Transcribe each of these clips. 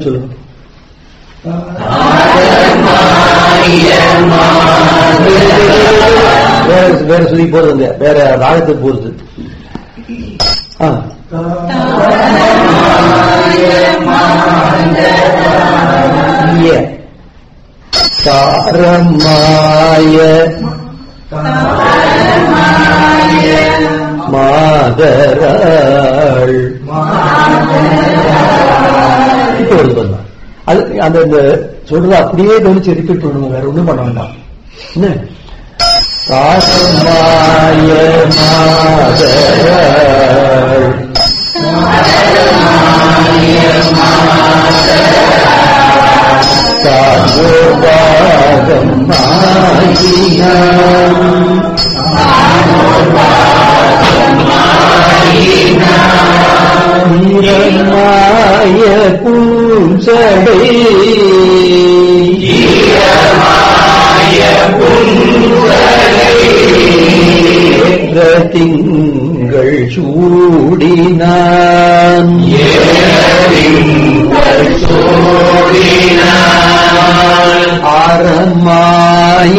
சொல்லுங்க வேற வேற சொல்லி போறதுங்க வேற ராகத்தை போறது ஆ இய. தாரமாய மாதராள் இப்போ வருது பாருங்க. அது அந்த இந்த சொல்றது அப்படியே கவனிச்சு ரிப்பீட் பண்ணுங்க வேற ஒண்ணும் பண்ண வேண்டாம் என்ன தாரமாய மாதராள் சார்வாகம் மாயினாம் ஈரமாய பூஞ்சடை ஏற்ற திங்கள் சூடினான் ஆரமாய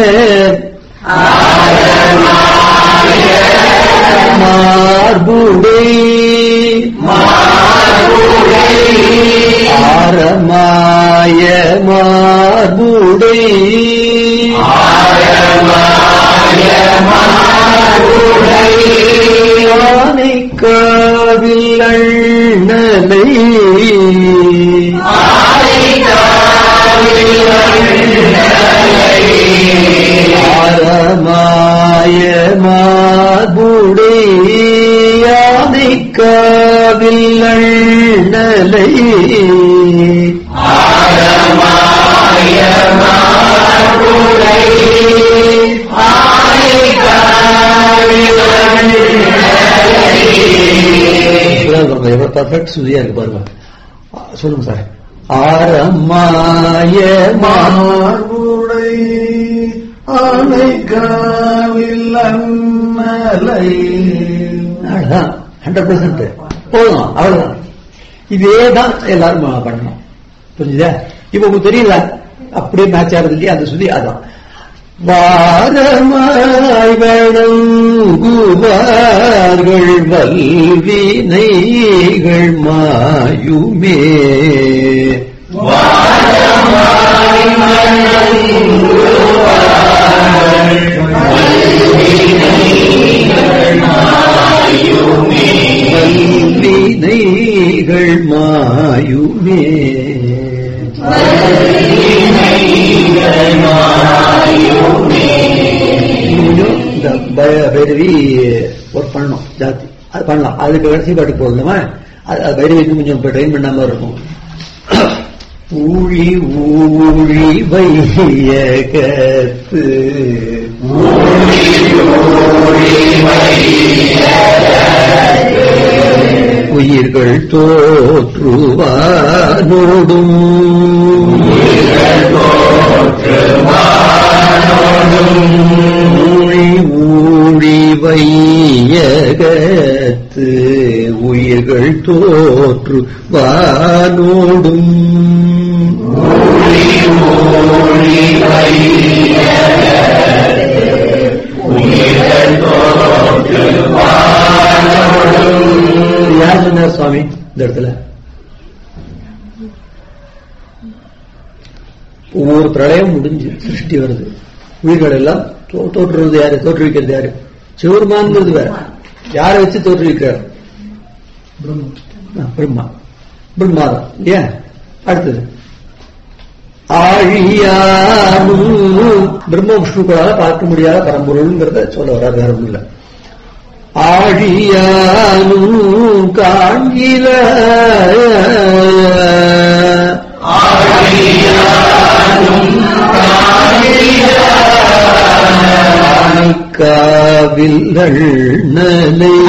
மார்புடை ஆரமாய மார்புடை ஆனை காவில் அண்ணலை ஆரமாய மார்புடை ஆனை காவில் அண்ணலை எவ்வளவு பர்ஃபெக்ட் சுதியா இருக்கு பாருங்க ஆ, சொல்லுங்க சார் ஆரமாய மா மார்புடை அணைக்காவில் அண்ணலை அவ்வளவுதான் ஹண்ட்ரட் பர்சன்ட் போதும் அவ்வளவுதான் இதே தான் எல்லாரும் பண்ணணும் புரிஞ்சுதா இப்ப உங்களுக்கு தெரியல அப்படியே மேட்ச் ஆகுது இல்லையா அந்த சுதி அதான் வாரமாய் வணங்குவார்கள் வல்வினைகள் மாயுமே வல்வினைகள் மாயுமே இன்னும் இந்த பய- பைரவி ஒர்க் பண்ணணும் ஜாஸ்தி அது பண்ணலாம் அதுக்கு கடைசி பாட்டுக்கு போடலாமா அது அது பைரவி இன்னும் கொஞ்சம் ட்ரெயின் பண்ணாம இருக்கும் ஊழி ஊழி வையகத்து உயிர்கள் தோற்றுவானோடும் ஊழி ஊழி வையகத்து உயிர்கள் தோற்று வானோடும் யார் சொன்னார் சுவாமி இந்த இடத்துல ஒவ்வொரு பிரளயம் முடிஞ்சு சிருஷ்டி வருது உயிர்கள் எல்லாம் தோ- தோற்றுறது யாரு தோற்றுவிக்கிறது யாரு சிவருமான்ங்கிறது வேற யாரை வச்சு தோற்றுவிக்கிறார் ஆ, பிரம்மா பிரம்மா தான் இல்லையா அடுத்தது ஆழியானும் பிரம்ம விஷ்ணுக்களால பார்க்க முடியாத பரம்பொருள்ங்கிறத சொல்ல வராது வேற ஒண்ணும் இல்ல ஆழியானும் காண்கில காவில்லண்ணலை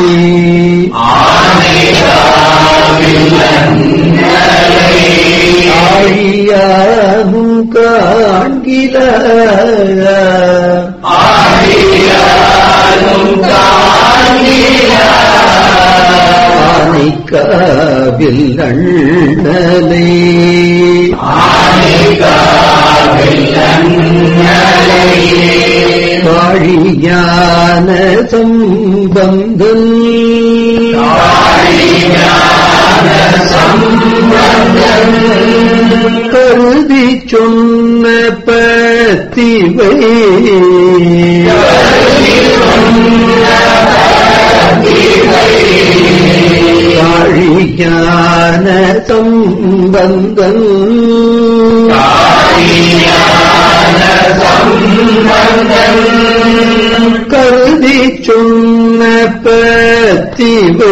ஆழியானும் காண்கில ஆனைக்காவில் அண்ணலை காழியான சம்பந்தன் கருதி சொன்ன பத்திவை காழியான சம்பந்தன் கருதி சொன்ன பத்திவை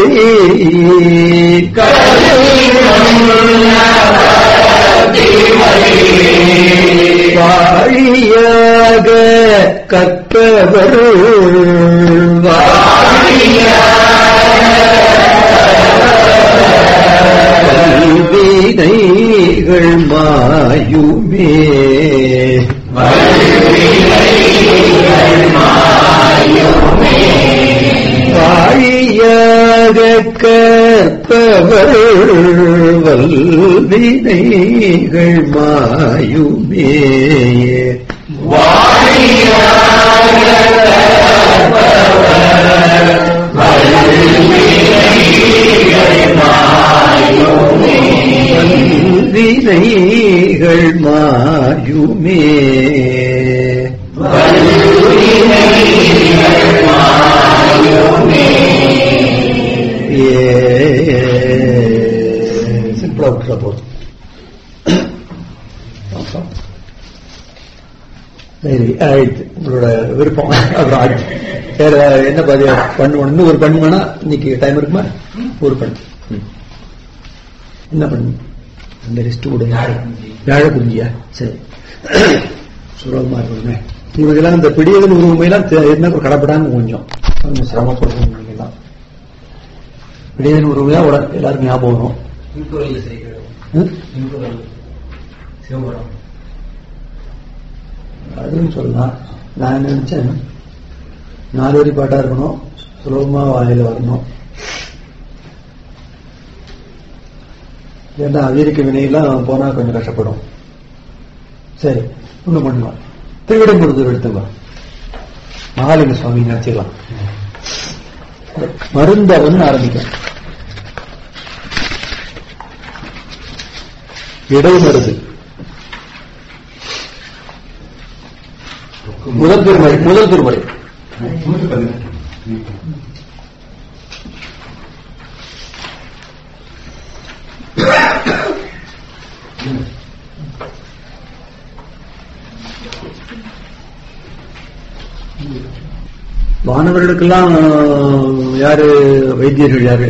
வாழியாக கற்பவர் கல்வினைகள் மாயுமே வாழியாக கற்பவர் வல்வினைகள் மாயுமே வினைகள் மாயுமே சிம்பிளா விட்டுற போதும் சரி ஆயிடுச்சு உங்களோட விருப்பம் அப்புறம் ஆயிடுச்சு வேற என்ன பதிவு பண்ணுவோம் இன்னும் ஒரு பண்ணு வேணா இன்னைக்கு டைம் இருக்குமா ஒரு பண்ணு ம். என்ன பண்ணு அந்த லிஸ்ட் கூட வேழ குறிஞ்சியா சரி சுலபமா இருக்கணுமே இவங்கெல்லாம் இந்த பிடியல் உரிமையெல்லாம் தெ- என்ன கடப்படாம கொஞ்சம் கொஞ்சம் சிரமப்படுறோம் நீங்கெல்லாம் பிடியல் உரிமையா உட எல்லாருக்கும் ஞாபகம் வரும் திருக்குறள் சரி ம்? திருக்குறள் சிவபுரம் அதுவும் சொல்லலாம் நான் என்ன நினைச்சேன் நாலு வரி பாட்டா இருக்கணும் சுலபமா வாயில வரணும் ஏன்னா அவிரிக்க வினையெல்லாம் போனா கொஞ்சம் கஷ்டப்படும் சரி ஒண்ணு பண்ணுவோம் திருவிடம்புரத்தூர் எடுத்துங்க மகாலிங்க சுவாமி நினைச்சுக்கலாம் மருந்தவன் ஆரம்பிக்கும் இடைமருது முதல் திருமலை முதல் திருமலை மாணவர்களுக்கெல்லாம் யாரு வைத்தியர்கள் யாரு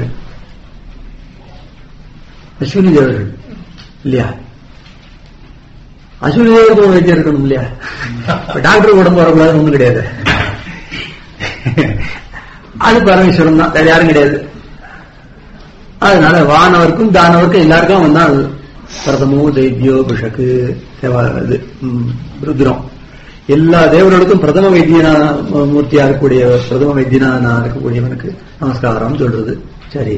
அஸ்வினி தேவர்கள் இல்லையா அஸ்வினி தேவருக்கு வைத்தியம் இருக்கணும் இல்லையா இப்ப டாக்டர் உடம்பு வரக்கூடாதுன்னு ஒண்ணும் கிடையாது அது பரமேஸ்வரன் தான் வேற யாரும் கிடையாது அதனால வானவருக்கும் தானவருக்கும் எல்லாருக்கும் அவன் தான் பிரதமோ தைத்தியோ பிஷக்கு தேவா இது ம், ருத்ரம் எல்லா தேவர்களுக்கும் பிரதம வைத்தியனா மூர்த்தியா இருக்கக்கூடிய பிரதம வைத்தியனா இருக்கக்கூடியவனுக்கு நமஸ்காரம் சொல்றது சரி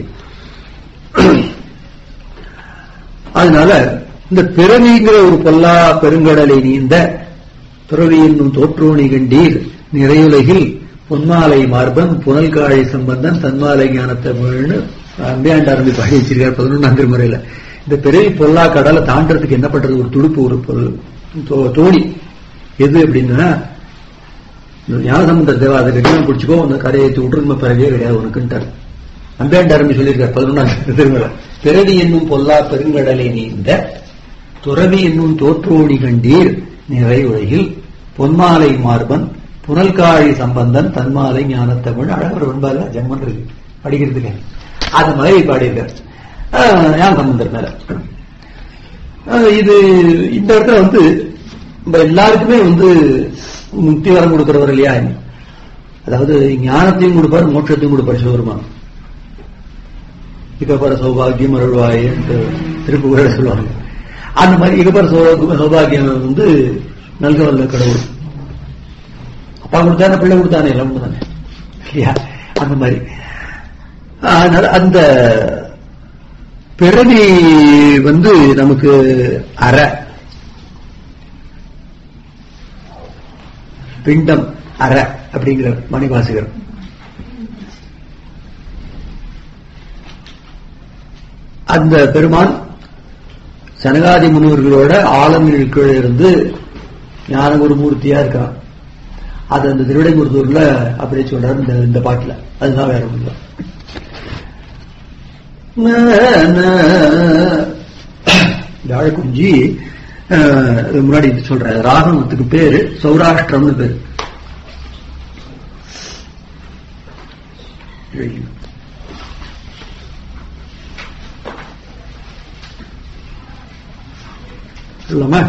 அதனால இந்த பிறவிங்கிற ஒரு பொல்லா பெருங்கடலை நீந்த பிறவி என்னும் தோற்றோணி கண்டீர் நிறையுலகில் பொன்மாலை மார்பன் புனல்காழி சம்பந்தன் தன்மாலை ஞான தமிழ்னு அம்பியாண்டாரம்பி பாடி வச்சிருக்கார் பதினொன்றாம் திருமுறையில இந்த பிறவி பொல்லா கடலை தாண்டறதுக்கு என்ன பண்றது ஒரு துடுப்பு ஒரு பொருள் தோ- தோணி எது அப்படின்னா இந்த ஞானசம்பந்தர் தேவா அதை கட்டினா பிடிச்சிக்கோ உன்னை கரையேற்றி விட்டுரும பிறவியே கிடையாது உனக்குன்ட்டார் அம்பியாண்டாரம்பி சொல்லியிருக்கார் பதினொன்றாம் திருமுறை பிறவி என்னும் பொல்லா பெருங்கடலை நீந்த துறவி என்னும் தோற்றோடி கண்டீர் நிறை உலகில் பொன்மாலை மார்பன் புனல்காழி சம்பந்தன் தன்மாலை ஞானத்தமிழ் அழகர் வெண்பால ஜம்மன் இருக்கு படிக்கிறதுக்கு அது மாதிரி பாடியிருக்கார் ஆஹ், ஞான சம்பந்தர் மேல ஆஹ், இது இந்த இடத்துல வந்து நம்ம எல்லாருக்குமே வந்து முக்தி வரம் கொடுக்கிறவர் இல்லையா அதாவது ஞானத்தையும் கொடுப்பார் மோட்சத்தையும் கொடுப்பார் சிவபெருமான் இகபர சௌபாகியம் அருள்வாய் என்று திருப்புகழ சொல்லுவாங்க அந்த மாதிரி இகபர சௌ- சௌபாகியம் வந்து நல்க வல்ல கடவுள் அப்பா கொடுத்தானே பிள்ளை கொடுத்தானே எல்லாம் தானே இல்லையா அந்த மாதிரி அதனால அந்த பிறவி வந்து நமக்கு அற பிண்டம் அற அப்படிங்கிற மணிவாசகர் அந்த பெருமான் சனகாதி முனிவர்களோட ஆலமிழுக்கில் இருந்து ஞானகுரு மூர்த்தியா இருக்கான் அது அந்த திருவிடைமுருத்தூர்ல அப்படியே சொல்றாரு இந்த இந்த பாட்டுல அதுதான் வேற ஒண்ணு வியாழக்குஞ்சி முன்னாடி சொல்ற ராகவத்துக்கு பேரு சௌராஷ்டிரம்னு பேரு சொல்லாமா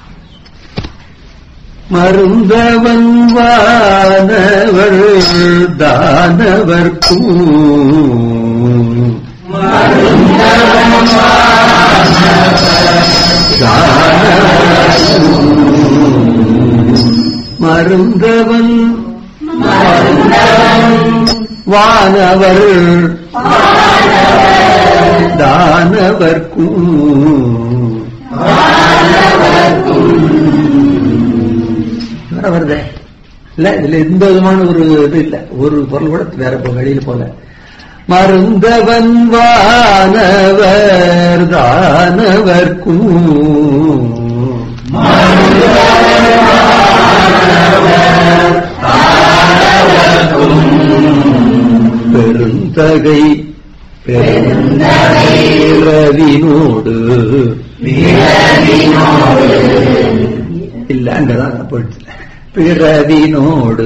மருந்தவன் வானவர் தானவர்க்கும் மருந்தவன் வானவர் தானவர்க்கும் வர வருதே இல்ல இதுல எந்த விதமான ஒரு இது இல்ல ஒரு பொருள் கூட வேற போ- வெளியில போல மருந்தவன் வானவர் தானவர்க்கும் பெருந்தகை பெருந்தகைரவினோடு இல்ல அங்கதான் போயிடுச்சு பிறவினோடு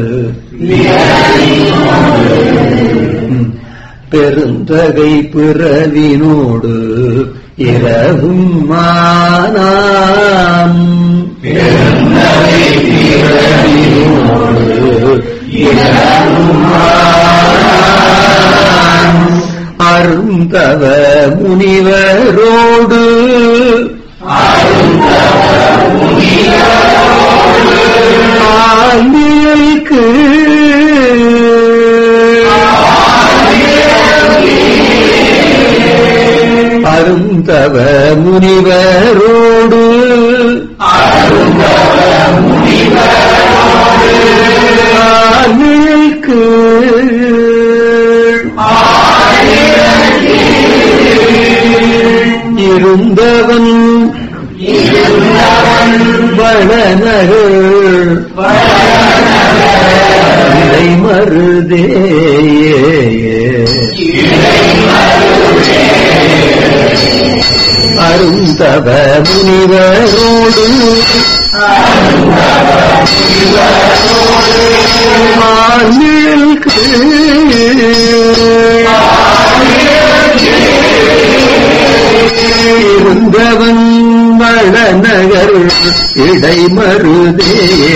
ம். பெருந்தகை பிறவினோடு இரவும் மானாம் அருந்தவ முனிவரோடு ஆண்டியைக்கு அருந்தவ முனிவரோடு ஆண்டியைக்கு இருந்தவன் வளநகர் இறை மருதே அருந்தவ முனிவரோடு மாநிலக்கு இருந்தவன் வளநகர் இடைமருதே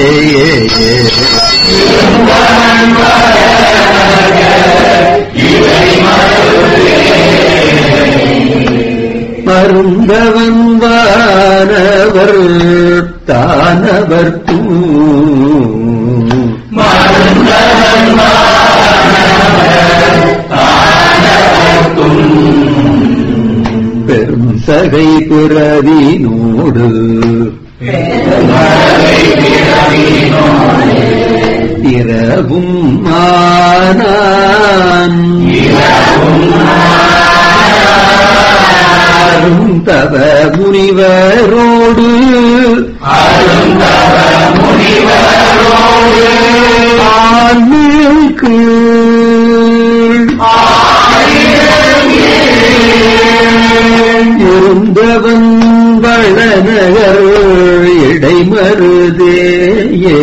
மருந்தவன் வானவர் தானவர்க்கும் பெரும் சகை புறவினோடு இரவும் மானான் அருந்தவ முனிவரோடு ஆண்மைக்கு இருந்தவன் வளநகர் இடைமருதேயே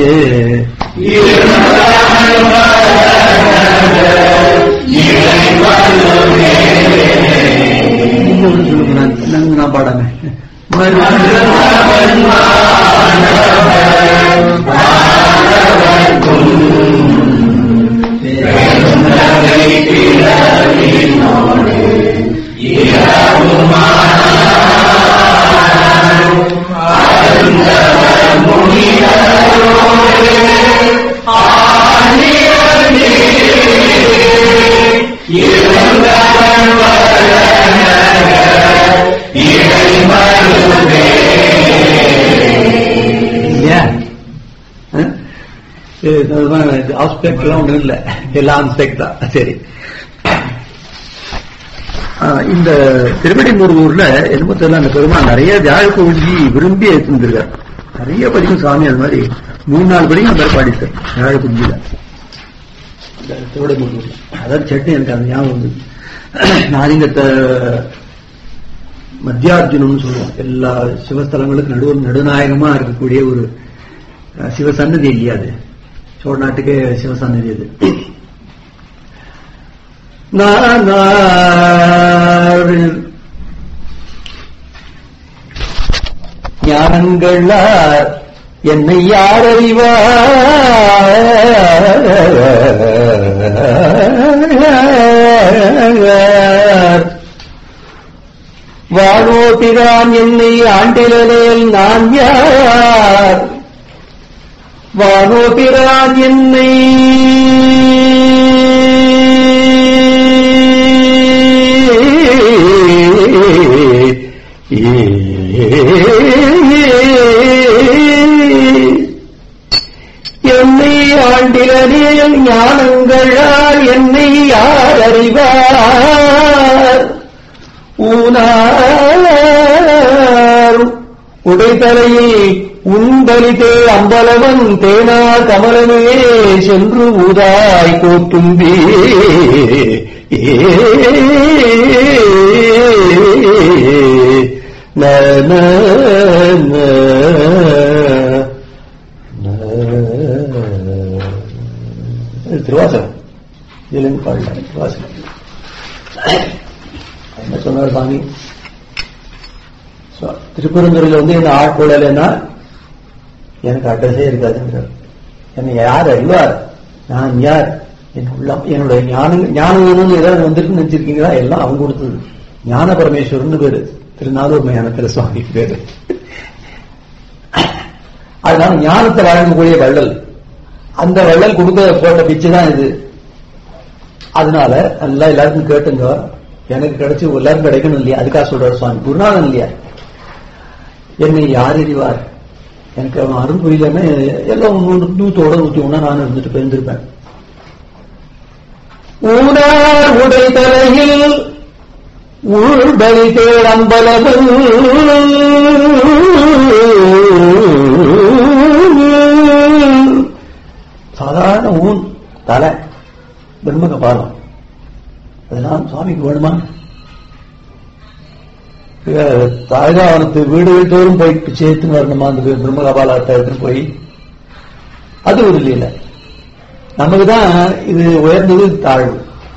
நீங்க ஒண்ணு சொல்லுங்க நான் நான் நான் பாடாம இல்லையா அஹ்? ஆஸ்பெக்ட் எல்லாம் ஒண்ணும் இல்ல எல்லாம் ஆஸ்பெக்ட் தான் சரி ஆஹ் இந்த திருவடிமுருகூர்ல என்னமோ தெரியல அந்த பெருமாள் நிறைய தியாக கோவிலி விரும்பி எடுத்துருக்கார் நிறைய படிக்கும் சாமி அது மாதிரி மூணு நாலு படிக்கும் அந்த மாதிரி பாடித்தார் தியாக குஞ்சில இந்த திருவடிமுருகூர்ல அதாவது சட்னி எனக்கு அது ஞாபகம் வந்து நாளிங்கத்தை மத்தியார்ஜுனம்னு சொல்லுவோம் எல்லா சிவஸ்தலங்களுக்கு நடுவு நடுநாயகமா இருக்கக்கூடிய ஒரு அஹ், சிவசன்னதி இல்லையா அது சோழ நாட்டுக்கே சிவசன்னதி அது நானார் ஞானங்களார் என்னை யார் அறிவார் வானோபிரான் என்னை ஆண்டிலேல் நான் யார் வானோபிரான் என்னை என்னை ஆண்டிலேல் ஞானங்களால் என்னை யார் அறிவார் ஊனார் உடைத்தலையில் உண்பலிதே அம்பலவன் தேனா கமலமே சென்று ஊதாய் கோத்தும்பி திருவாசகம் இதுல இருந்து பாடல திருவாசகம் என்ன சொன்னார் சாமி So, திருப்பரங்குறையில் வந்து என்ன ஆள் போடலைன்னா எனக்கு அட்ரஸே இருக்காதுங்கிறார் என்னை யார் அறிவார் நான் யார் என் உள்ளம் என்னுடைய ஞானம் ஞானம் வேணும்னு ஏதாவது வந்திருக்கு நினைச்சிருக்கீங்களா எல்லாம் அவங்க கொடுத்தது ஞான பரமேஸ்வரன் பேரு திருநாளூர் மயானத்துல சுவாமி பேரு அதனால ஞானத்தை வழங்கக்கூடிய வள்ளல் அந்த வள்ளல் கொடுக்க போட்ட பிச்சை தான் இது அதனால நல்லா எல்லாருக்கும் கேட்டுங்க எனக்கு கிடைச்சு எல்லாரும் கிடைக்கணும் இல்லையா அதுக்காக சொல்றாரு சுவாமி குருநாதன் இல்லையா என்னை யார் அறிவார் எனக்கு அவன் அருள் புரியலன்னா எல்லாம் ஒன்று நூத்தோட நூத்தி ஒண்ணா நான் இருந்துட்டு போயிருந்திருப்பேன் ஊனார் உடை தலையில் உள்பலி தேடம்பலவன் சாதாரண ஊன் தலை பிரம்மக பாலம் அதெல்லாம் சுவாமிக்கு வேணுமா தாழ்காவனத்து வீடுகள் தோறும் போய் சேர்த்துன்னு வரணுமா அந்த பிரம்ம கபாலத்தை எடுத்துன்னு போய் அது ஒரு இல்லையில நமக்கு தான் இது உயர்ந்தது தாழ்வு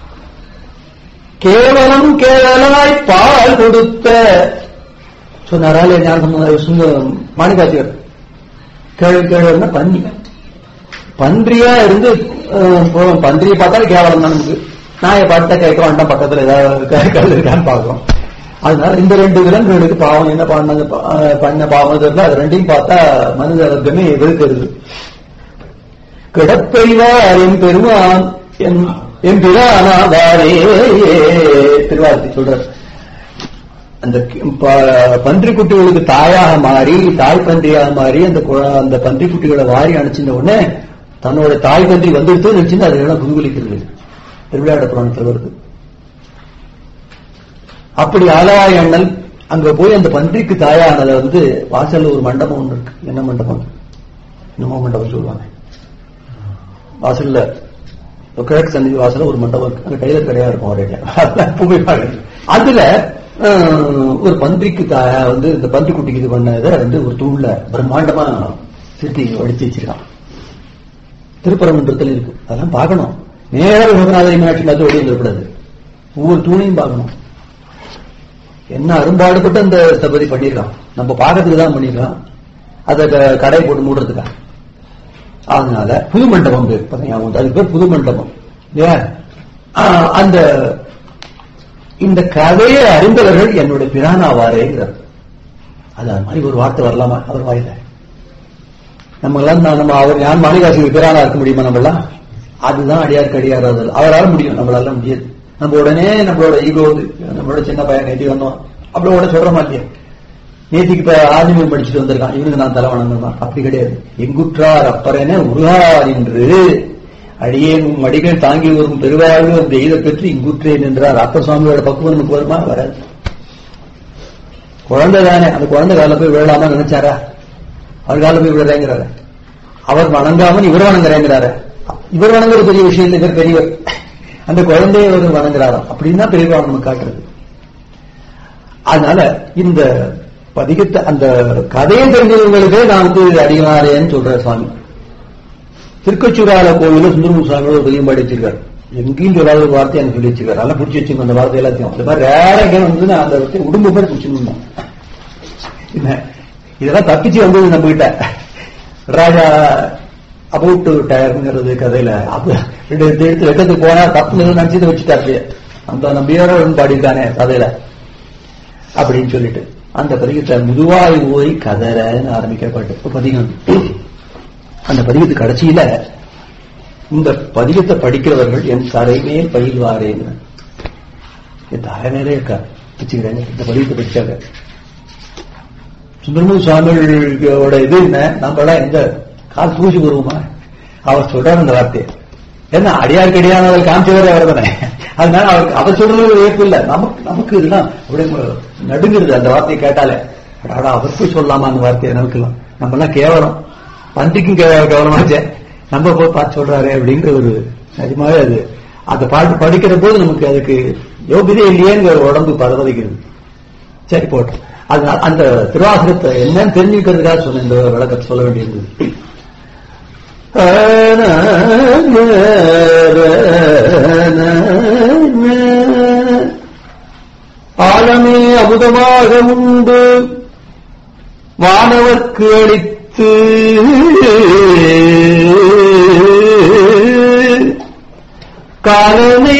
கேவலம் கேவலாய் பால் கொடுத்த சொன்னாராலே ஞானம் மாணிகாச்சியர் கேள்வி கேள்வின்னா பன்னி பன்றியா இருந்து அஹ், போ- பன்றியை பார்த்தாலும் கேவலம் தான் நமக்கு நாயை பார்த்தா கேட்க வேண்டாம் பக்கத்துல ஏதாவது கல் இருக்கான்னு பார்க்கிறோம் அதனால இந்த ரெண்டு விலங்குகளுக்கு பாவம் என்ன பண்ணாங்க ப- அஹ், பண்ண பாவம் தெரியல அது ரெண்டையும் பார்த்தா மனித வர்க்கமே வெறுக்கிறது கிடப்பெய்வார் என் பெருமான் என் என் பிரானாவாரே திருவாரத்தை சொல்றார் அந்த கி- ப- பன்றிக் குட்டிகளுக்கு தாயாக மாறி தாய் பன்றியாக மாறி அந்த குழ- அந்த பன்றிக் குட்டிகளை வாரி அனுப்பிச்சிருந்த உடனே தன்னோட தாய் பன்றி வந்துடுத்து நினைச்சுன்னு அதெல்லாம் குதூகலிக்கிறது திருவிளையாட புராணத்தில் வருது அப்படி ஆலவாய் அண்ணல் அங்க போய் அந்த பன்றிக்கு தாயானதை வந்து வாசல்ல ஒரு மண்டபம் ஒண்ணு இருக்கு என்ன மண்டபம் என்னமோ மண்டபம் சொல்லுவாங்க வாசல்ல கிழக்கு சந்நிதி வாசல்ல ஒரு மண்டபம் இருக்கு அங்க டெய்லர் கடையா இருக்கும் ஒரே புகைப்பாடு அதுல அஹ், ஒரு பன்றிக்கு தாயா வந்து இந்த பன்றி குட்டிக்கு இது பண்ணதை வந்து ஒரு தூண்ல பிரம்மாண்டமா திருத்தி வடிச்சு வச்சிருக்கான் திருப்பரங்குன்றத்தில் இருக்கு அதெல்லாம் பார்க்கணும் நேர விமநாதரி மீனாட்சி பார்த்து ஓடி வந்துடக்கூடாது ஒவ்வொரு தூணையும் பார்க்கணும் என்ன அரும்பாடுபட்டு அந்த ஸ்தபதி பண்ணிருக்கான் நம்ம பார்க்கறதுக்கு தான் பண்ணிருக்கான் அதை க- கடை போட்டு மூடுறதுக்கா அதனால புது மண்டபம் பேர் பார்த்தீங்க அதுக்கு பேர் புது மண்டபம் இல்லையா ஆஹ், அந்த இந்த கதையை அறிந்தவர்கள் என்னுடைய பிரானாவாரேங்கிறார் அது அது மாதிரி ஒரு வார்த்தை வரலாமா அவர் வாயில நம்ம எல்லாம் நான் நம்ம அவர் ஞான் மாணிகாசிக்கு பிரானா இருக்க முடியுமா நம்மளாம் அதுதான் அடியாருக்கு அடியார் அது அவரால முடியும் நம்மளால முடியாது நம்ம உடனே நம்மளோட ஈகோ நம்மளோட சின்ன பையன் நேற்று வந்தோம் அப்படி உடனே சொல்றோமா இல்லையா நேத்திக்கு இப்ப ஆன்மீகம் படிச்சுட்டு வந்திருக்கான் இவனுக்கு நான் தலை வணங்குதான் அப்படி கிடையாது எங்குற்றார் அப்பரென உருகார் என்று அடியேன் உம் அடிகள் தாங்கி வரும் பெருவாழ்வு அந்த எய்த பெற்று இங்குற்றேன் என்றார் அப்ப சுவாமியோட பக்குவம் நமக்கு வருமா வராது குழந்தை தானே அந்த குழந்தை கால போய் விழலாமா நினைச்சாரா அவர் கால போய் விழுறேங்கிறாரு அவர் வணங்காமல் இவர் வணங்குறேங்கிறாரு இவர் வணங்குற பெரிய விஷயம் இல்லை இவர் பெரியவர் அந்த குழந்தையை அவர் வணங்குறாராம் அப்படின்னு பெரியவா நமக்கு காட்டுறது அதனால இந்த பதிகத்தை அந்த கதையை தெரிஞ்சவங்களுக்கே நான் வந்து அடிமாறேன்னு சொல்றேன் சுவாமி திருக்கச்சூரால கோவில சுந்தரமு சுவாமியோட ஒரு பதியம் பாடி வச்சிருக்காரு எங்கேயும் சொல்லாத ஒரு வார்த்தை எனக்கு சொல்லி வச்சிருக்காரு நல்லா பிடிச்சி வச்சுங்க அந்த வார்த்தை எல்லாத்தையும் அந்த மாதிரி ரேர கேம் வந்து நான் அந்த வார்த்தை உடம்பு மாதிரி பிடிச்சிருந்தோம் என்ன இதெல்லாம் தப்பிச்சு வந்தது நம்ம கிட்ட ராஜா அபவுட் டயர்ங்கிறது கதையில அப்ப ரெண்டு எடுத்து எடுத்து வெட்டத்துக்கு போனா தப்பு நினைச்சது வச்சுட்டாரு அந்த நம்பியோட வந்து பாடியிருக்கானே கதையில அப்படின்னு சொல்லிட்டு அந்த பதிகத்தை முதுவாய் ஓய் கதறன்னு ஆரம்பிக்கப்பட்டு பதிகம் அந்த பதிகத்து கடைசியில இந்த பதிகத்தை படிக்கிறவர்கள் என் தரைமேல் பயில்வாரேன்னு என் தலை மேலே இருக்கா வச்சுக்கிறேங்க இந்த பதிகத்தை படிச்சாங்க சுந்தரமூர் சுவாமிகளோட இது என்ன நம்மளாம் எந்த கால் தூசி வருவோமா அவர் சொல்றாரு அந்த வார்த்தையை என்ன அடியாருக்கு அடியானவர் காமிச்சவரே அவர் தானே அதனால அவருக்கு அவர் சொல்றது ஏற்பு இல்ல நமக்கு நமக்கு இதெல்லாம் அப்படியே நடுங்கிறது அந்த வார்த்தையை கேட்டாலே அடாடா அவர் போய் சொல்லலாமா அந்த வார்த்தையை நமக்குலாம் நம்ம எல்லாம் கேவலம் பன்றிக்கும் கே- கேவலமாச்சே நம்ம போய் பார்த்து சொல்றாரு அப்படிங்கிற ஒரு நிஜமாவே அது அந்த பாட்டு படிக்கிற போது நமக்கு அதுக்கு யோகியதே இல்லையேங்கிற ஒரு உடம்பு பரவதிக்கிறது சரி போட்டோம் அதனால அந்த திருவாசகத்தை என்னன்னு தெரிஞ்சுக்கிறதுக்காக சொன்ன இந்த விளக்கத்தை சொல்ல வேண்டியிருந்தது ஆழமே அமுதமாக உண்டு வானவர்க்கு அளித்து காலனை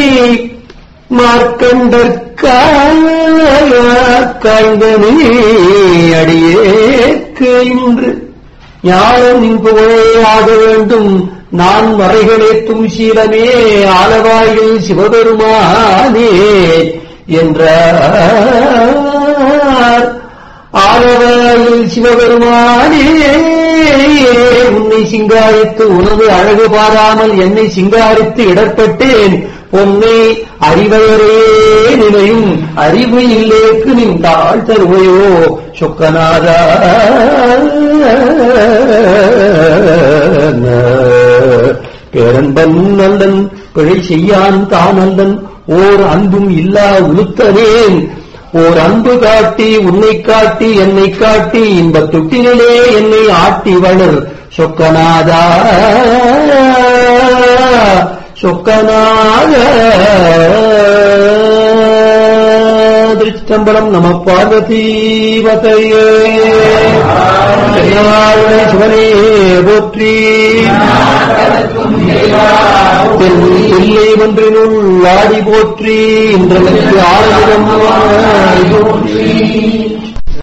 மார்க்கண்டற்காய்ந்தனே அடியேற்கு இன்று ஞானம் புகழே ஆக வேண்டும் நான் வரைகளேத்தும் சீலமே ஆலவாயில் சிவபெருமானே என்றார் ஆலவாயில் சிவபெருமானே உன்னை சிங்காரித்து உனது அழகு பாராமல் என்னை சிங்காரித்து இடர்பட்டேன் பொன்னை அறிவையரே நிலையும் அறிவு இல்லேக்கு நின் தாழ் தருவையோ சொக்கநாதா பேரன்பன் நல்லன் பிழை செய்யான் தானல்லன் ஓர் அன்பும் இல்லா உளுத்தனேன் ஓர் அன்பு காட்டி உன்னை காட்டி என்னை காட்டி இன்பத் தொட்டினிலே என்னை ஆட்டி வளர் சொக்கநாதா சொக்கநாத திருச்சிதம்பரம் நம பார்வதீவதையே சிவனே போற்றி தென் இல்லை ஒன்றினுள் ஆடி போற்றி இன்றனுக்கு ஆரம்பம் போற்றி